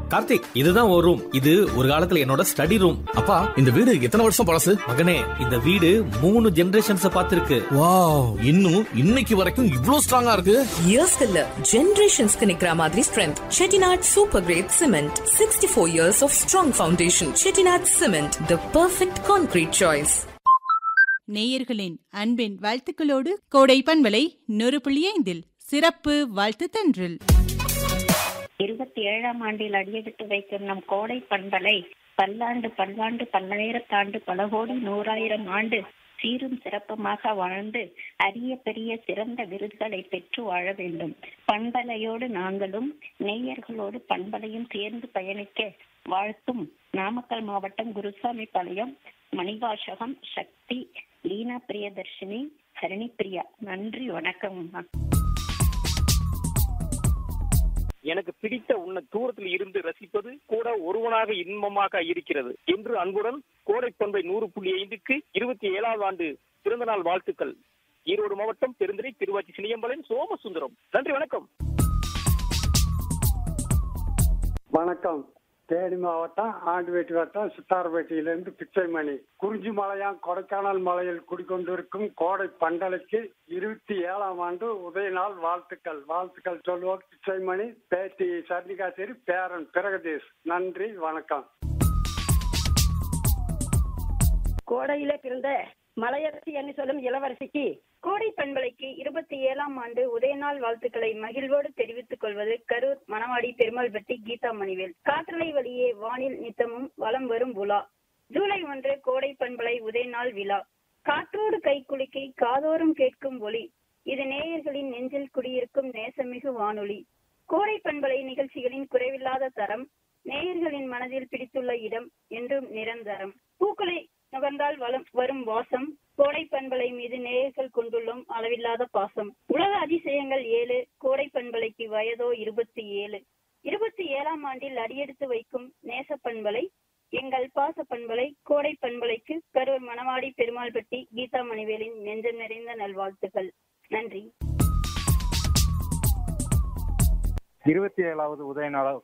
கார்த்திக் இதுதான் ஒரு ரூம் இது ஒரு காலத்துல என்னோட ஸ்டடி ரூம் அப்பா இந்த வீடு எத்தனை வருஷம் பழசு மகனே இந்த வீடு மூணு ஜெனரேஷன்ஸ் பார்த்திருக்கு வாவ் இன்னும் இன்னைக்கு வரைக்கும் இவ்ளோ ஸ்ட்ராங்கா இருக்கு இயர்ஸ்க்கு இல்ல ஜெனரேஷன்ஸ்க்கு நிக்கிற மாதிரி strength Chettinad super great cement sixty four years of strong foundation Chettinad cement the perfect concrete choice நேயர்களின் அன்பின் வாழ்த்துக்களோடு கோடை பண்பலை நூறு புள்ளி ஐந்தில் சிறப்பு வாழ்த்து தன்றில் இருபத்தி ஏழாம் ஆண்டில் அடியெடுத்து வைக்கும் நம் கோடை பண்பலை பல்லாண்டு பல்லாண்டு பல்லாயிரத்தாண்டு பல கோடி நூறாயிரம் ஆண்டு சீரும் சிறப்புமாக வாழ்ந்து அரிய பெரிய சிறந்த விருதுகளை பெற்று வாழ வேண்டும் பண்பலையோடு நாங்களும் நேயர்களோடு பண்பலையும் சேர்ந்து பயணிக்க வாழ்த்தும் நாமக்கல் மாவட்டம் குருசாமி பாளையம் மணிவாசகம் சக்தி லீனா பிரியதர்ஷினி ஹரணி பிரியா நன்றி வணக்கம் அம்மா எனக்கு பிடித்த உன்னை தூரத்தில் இருந்து ரசிப்பது கூட ஒருவனாக இன்பமாக இருக்கிறது என்று அன்புடன் கோடை பண்பை நூறு புள்ளி ஐந்துக்கு இருபத்தி ஏழாவது ஆண்டு பிறந்த நாள் வாழ்த்துக்கள் ஈரோடு மாவட்டம் பெருந்துறை திருவாச்சி சினியம்பலன் சோமசுந்தரம் நன்றி வணக்கம் வணக்கம் தேனி மாவட்டம் ஆண்டுவேட்டி வட்டம் சித்தார்பேட்டையிலிருந்து பிச்சைமணி குறிஞ்சி மலையாம் கொடைக்கானல் மலையில் குடிக்கொண்டிருக்கும் கோடை பண்டலைக்கு இருபத்தி ஏழாம் ஆண்டு உதயநாள் வாழ்த்துக்கள் வாழ்த்துக்கள் சொல்வோர் பிச்சைமணி பேட்டி சர்ணிகாசேரி பேரன் பிரகதீஷ் நன்றி வணக்கம் கோடையில பிறந்த மலையரசி என்று சொல்லும் இளவரசிக்கு கோடை பண்பலைக்கு இருபத்தி ஏழாம் ஆண்டு உதயநாள் வாழ்த்துக்களை மகிழ்வோடு தெரிவித்துக் கொள்வது கரூர் மணவாடி பெருமாள்பட்டி கீதா மணிவேல் காற்றலை வழியே வானில் நித்தமும் வலம் வரும் உலா ஜூலை ஒன்று கோடை பண்பலை உதயநாள் விழா காற்றோடு கை குலுக்கி காதோறும் கேட்கும் ஒளி இது நேயர்களின் நெஞ்சில் குடியிருக்கும் நேசமிகு வானொலி கோடை பண்பலை நிகழ்ச்சிகளின் குறைவில்லாத தரம் நேயர்களின் மனதில் பிடித்துள்ள இடம் என்றும் நிரந்தரம் பூக்களை நுகர்ந்தால் வலம் வரும் வாசம் கோடை பண்பலை மீது நேயர்கள் கொண்டுள்ளோம் அளவில்லாத பாசம் உலக அதிசயங்கள் ஏழு கோடை பண்பலைக்கு வயதோ இருபத்தி ஏழு இருபத்தி ஏழாம் ஆண்டில் அடியெடுத்து வைக்கும் நேச பண்பலை எங்கள் பாச பண்பலை கோடை பண்பலைக்கு கரூர் மணவாடி பெருமாள்பட்டி கீதா மணிவேலின் நெஞ்சம் நிறைந்த நல்வாழ்த்துக்கள் நன்றி இருபத்தி ஏழாவது உதய நாள்